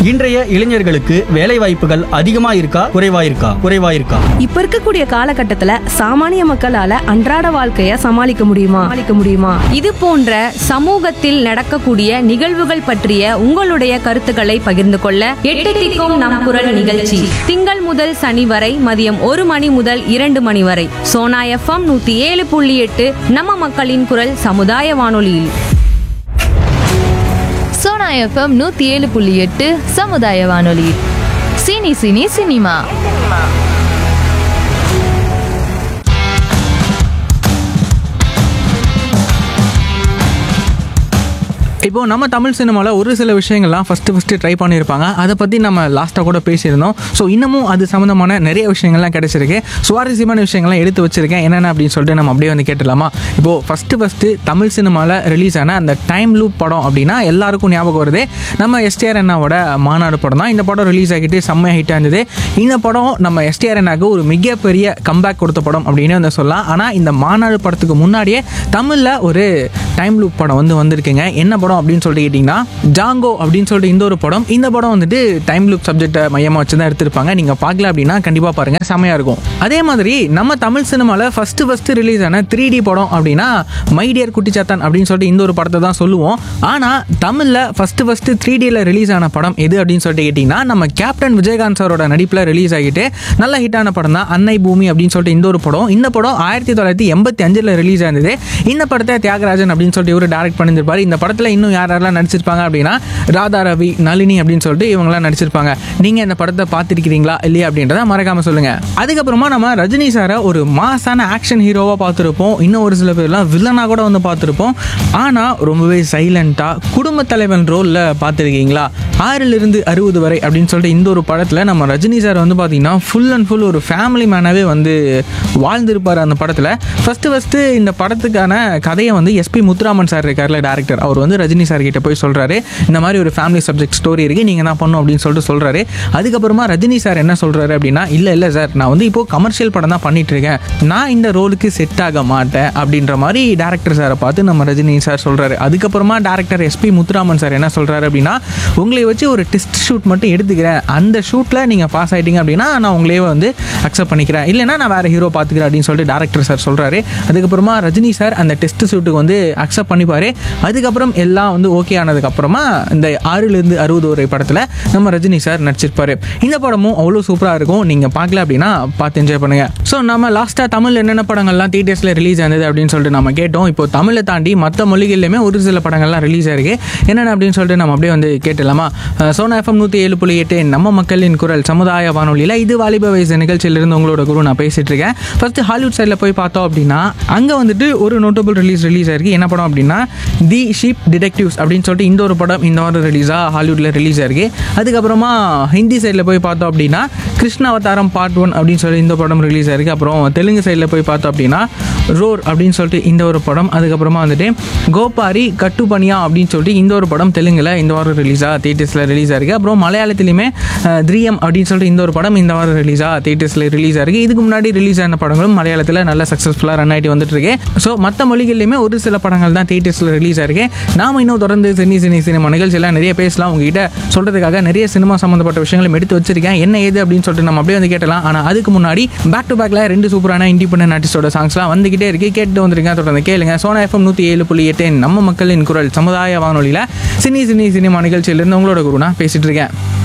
இன்றைய இளைஞர்களுக்கு வேலை வாய்ப்புகள் அதிகமா இருக்கா குறைவா இருக்கா குறைவா இருக்கா இப்ப இருக்கக்கூடிய காலகட்டத்துல சாமானிய மக்களால அன்றாட வாழ்க்கைய சமாளிக்க முடியுமா சமாளிக்க முடியுமா இது போன்ற சமூகத்தில் நடக்கக்கூடிய நிகழ்வுகள் பற்றிய உங்களுடைய கருத்துக்களை பகிர்ந்து கொள்ள எட்டு திக்கும் நம் குரல் நிகழ்ச்சி திங்கள் முதல் சனி வரை மதியம் ஒரு மணி முதல் இரண்டு மணி வரை சோனா எஃப்எம் நூத்தி ஏழு புள்ளி எட்டு நம்ம மக்களின் குரல் சமுதாய வானொலியில் சோனா எஃப்எம் நூத்தி ஏழு புள்ளி எட்டு சமுதாய வானொலி சினி சினி சினிமா இப்போ நம்ம தமிழ் சினிமாவில் ஒரு சில விஷயங்கள்லாம் ஃபஸ்ட்டு ஃபஸ்ட்டு ட்ரை பண்ணியிருப்பாங்க அதை பற்றி நம்ம லாஸ்ட்டாக கூட பேசியிருந்தோம் ஸோ இன்னமும் அது சம்மந்தமான நிறைய விஷயங்கள்லாம் கிடைச்சிருக்கு சுவாரஸ்யமான விஷயங்கள்லாம் எடுத்து வச்சிருக்கேன் என்னென்ன அப்படின்னு சொல்லிட்டு நம்ம அப்படியே வந்து கேட்டுடலாமா இப்போது ஃபஸ்ட்டு ஃபஸ்ட்டு தமிழ் சினிமாவில் ரிலீஸ் ஆன அந்த டைம் லூப் படம் அப்படின்னா எல்லாருக்கும் ஞாபகம் வருது நம்ம எஸ்டிஆர் அண்ணாவோட மாநாடு படம் தான் இந்த படம் ரிலீஸ் ஆகிட்டு செம்ம ஹிட்டாக இருந்தது இந்த படம் நம்ம எஸ்டிஆர் அண்ணாக்கு ஒரு மிகப்பெரிய கம்பேக் கொடுத்த படம் அப்படின்னு வந்து சொல்லலாம் ஆனால் இந்த மாநாடு படத்துக்கு முன்னாடியே தமிழில் ஒரு டைம் லூப் படம் வந்து வந்திருக்குங்க என்ன படம் அப்படின்னு சொல்லிட்டு கேட்டிங்கன்னா ஜாங்கோ அப்படின்னு சொல்லிட்டு இந்த ஒரு படம் இந்த படம் வந்துட்டு டைம் லூப் சப்ஜெக்டை மையமாக வச்சு தான் எடுத்திருப்பாங்க நீங்கள் பார்க்கல அப்படின்னா கண்டிப்பாக பாருங்கள் செமையாக இருக்கும் அதே மாதிரி நம்ம தமிழ் சினிமாவில் ஃபஸ்ட்டு ஃபஸ்ட்டு ரிலீஸ் ஆன த்ரீ டி படம் அப்படின்னா மை டியர் குட்டிச்சாத்தான் அப்படின்னு சொல்லிட்டு இந்த ஒரு படத்தை தான் சொல்லுவோம் ஆனால் தமிழில் ஃபஸ்ட்டு ஃபஸ்ட்டு த்ரீ டியில் ரிலீஸ் ஆன படம் எது அப்படின்னு சொல்லிட்டு கேட்டிங்கன்னா நம்ம கேப்டன் விஜயகாந்த் சாரோட நடிப்பில் ரிலீஸ் ஆகிட்டு நல்ல ஹிட்டான படம் தான் அன்னை பூமி அப்படின்னு சொல்லிட்டு இந்த ஒரு படம் இந்த படம் ஆயிரத்தி தொள்ளாயிரத்தி எண்பத்தி அஞ்சில் ரிலீஸ் ஆனது இந்த படத்தை தியாகராஜன் அப்படின்னு சொல்லிட்டு இவர் டேரக்ட் பண்ணியிருப்பார் இந்த படத்தில் இன்னும் யார் யாரெல்லாம் நடிச்சிருப்பாங்க அப்படின்னா ராதா ரவி நளினி அப்படின்னு சொல்லிட்டு இவங்கெல்லாம் நடிச்சிருப்பாங்க நீங்கள் இந்த படத்தை பார்த்துருக்கிறீங்களா இல்லையா அப்படின்றத மறக்காம சொல்லுங்க அதுக்கப்புறமா நம்ம ரஜினி சாரை ஒரு மாசான ஆக்ஷன் ஹீரோவாக பார்த்துருப்போம் இன்னும் ஒரு சில பேர்லாம் வில்லனாக கூட வந்து பார்த்துருப்போம் ஆனால் ரொம்பவே சைலண்ட்டாக குடும்ப தலைவன் ரோலில் பார்த்துருக்கீங்களா ஆறிலிருந்து அறுபது வரை அப்படின்னு சொல்லிட்டு இந்த ஒரு படத்தில் நம்ம ரஜினி சார் வந்து பார்த்தீங்கன்னா ஃபுல் அண்ட் ஃபுல் ஒரு ஃபேமிலி மேனாகவே வந்து வாழ்ந்திருப்பார் அந்த படத்தில் ஃபஸ்ட்டு ஃபஸ்ட்டு இந்த படத்துக்கான கதையை வந்து எஸ்பி முத்துராமன் சார் இருக்கார்ல டேரக்டர் அவர் வந்து ரஜினி சார் கிட்ட போய் சொல்கிறாரு இந்த மாதிரி ஒரு ஃபேமிலி சப்ஜெக்ட் ஸ்டோரி இருக்குது நீங்கள் தான் பண்ணும் அப்படின்னு சொல்லிட்டு சொல்கிறாரு அதுக்கப்புறமா ரஜினி சார் என்ன சொல்கிறாரு அப்படின்னா இல்லை இல்லை சார் நான் வந்து இப்போது கமர்ஷியல் படம் தான் பண்ணிட்டு இருக்கேன் நான் இந்த ரோலுக்கு செட் ஆக மாட்டேன் அப்படின்ற மாதிரி டேரக்டர் சாரை பார்த்து நம்ம ரஜினி சார் சொல்கிறாரு அதுக்கப்புறமா டேரக்டர் எஸ்பி முத்துராமன் சார் என்ன சொல்கிறாரு அப்படின்னா உங்களை வச்சு ஒரு டெஸ்ட் ஷூட் மட்டும் எடுத்துக்கிறேன் அந்த ஷூட்டில் நீங்கள் பாஸ் ஆகிட்டீங்க அப்படின்னா நான் உங்களே வந்து அக்செப்ட் பண்ணிக்கிறேன் இல்லைன்னா நான் வேறு ஹீரோ பார்த்துக்கிறேன் அப்படின்னு சொல்லிட்டு டேரக்டர் சார் சொல்கிறாரு அதுக்கப்புறமா ரஜினி சார் அந்த டெஸ்ட் ஷூட்டுக்கு வந்து அக்செப்ட் பண்ணிப்பார் அதுக்கப்புறம் எல்லாம் வந்து ஓகே ஆனதுக்கப்புறமா இந்த ஆறுலேருந்து அறுபது வரை படத்தில் நம்ம ரஜினி சார் நடிச்சிருப்பாரு இந்த படமும் அவ்வளோ சூப்பராக இருக்கும் நீங்கள் பார்க்கல அப்படின்னா பார்த்து என்ஜாய் பண்ணுங்கள் ஸோ நம்ம லாஸ்ட்டாக தமிழ் என்னென்ன படங்கள்லாம் தியேட்டர்ஸில் ரிலீஸ் ஆனது அப்படின்னு சொல்லிட்டு நம்ம கேட்டோம் இப்போ தமிழை தாண்டி மற்ற மொழிகள்லையுமே ஒரு சில படங்கள்லாம் ரிலீஸ் ஆயிருக்கு என்னென்ன அப்படின்னு சொல்லிட்டு நம்ம அப்படியே வந்து கேட்டலாமா அஹ் சோனா எஃப்எம் நூற்றி ஏழு புள்ளி எட்டு நம்ம மக்களின் குரல் சமுதாய வானொலியில் இது வாலிப வயசு நிகழ்ச்சியிலிருந்து உங்களோட குரு நான் பேசிட்டு இருக்கேன் ஃபர்ஸ்ட் ஹாலிவுட் சைடில் போய் பார்த்தோம் அப்படின்னா அங்கே வந்துட்டு ஒரு நோட்டபிள் ரிலீஸ் ரிலீஸ் ஆயிருக்கு என்ன படம் அப்படின்னா தி ஷீப் டிடெக்டிவ்ஸ் அப்படின்னு சொல்லிட்டு இந்த ஒரு படம் இந்த வாரம் ரிலீஸாக ஹாலிவுட்டில் ரிலீஸ் ஆயிருக்கு அதுக்கப்புறமா ஹிந்தி சைடில் போய் பார்த்தோம் அப்படின்னா கிருஷ்ண அவதாரம் பார்ட் ஒன் அப்படின்னு சொல்லி இந்த படம் ரிலீஸ் ஆயிருக்கு அப்புறம் தெலுங்கு சைடில் போய் பார்த்தோம் அப்படின்னா ரோர் அப்படின்னு சொல்லிட்டு இந்த ஒரு படம் அதுக்கப்புறமா வந்துட்டு கோபாரி கட்டுப்பனியா அப்படின்னு சொல்லிட்டு இந்த ஒரு படம் தெலுங்குல இந்த வாரம் ரிலீஸாக தியேட்டர்ஸில் ரிலீஸ் ஆயிருக்கு அப்புறம் மலையாளத்திலையுமே அஹ், திரியம் அப்படின்னு சொல்லிட்டு இந்த ஒரு படம் இந்த வாரம் ரிலீஸாக தியேட்டர்ஸில் ரிலீஸ் ஆயிருக்கு இதுக்கு முன்னாடி ரிலீஸ் ஆன படங்களும் மலையாளத்தில் நல்ல சக்ஸஸ்ஃபுல்லாக ரன் ஆகிட்டு வந்துட்டு இருக்கு ஸோ மற்ற மொழிகள்லையுமே ஒரு சில படங்கள் தான் தியேட்டர்ஸில் ரிலீஸ் ஆயிருக்கு நாம இன்னும் தொடர்ந்து சினி சினி சினிமா நிகழ்ச்சியெல்லாம் நிறைய பேசலாம் உங்ககிட்ட சொல்கிறதுக்காக நிறைய சினிமா சம்மந்தப்பட்ட விஷயங்களும் எடுத்து வச்சிருக்கேன் என்ன ஏது அப்படின்னு சொல்லிட்டு நம்ம அப்படியே வந்து கேட்டலாம் ஆனால் அதுக்கு முன்னாடி பேக் டு பேக்கில் ரெண்டு சூப்பரான இண்டிபெண்டன்ட் ஆர்டிஸ்டோட சாங்ஸ்லாம் வந்துகிட்டே இருக்கு கேட்டு வந்துருங்க தொடர்ந்து கேளுங்க சோனா எஃப்எம் நூற்றி ஏழு புள்ளி எட்டு நம்ம மக்களின் குரல் சமுதாய வானொலியில் சினி சினி சினிமா நிகழ்ச்சியிலிருந்து உங்களோட குரு நான் பேசிட்டு இருக்கேன்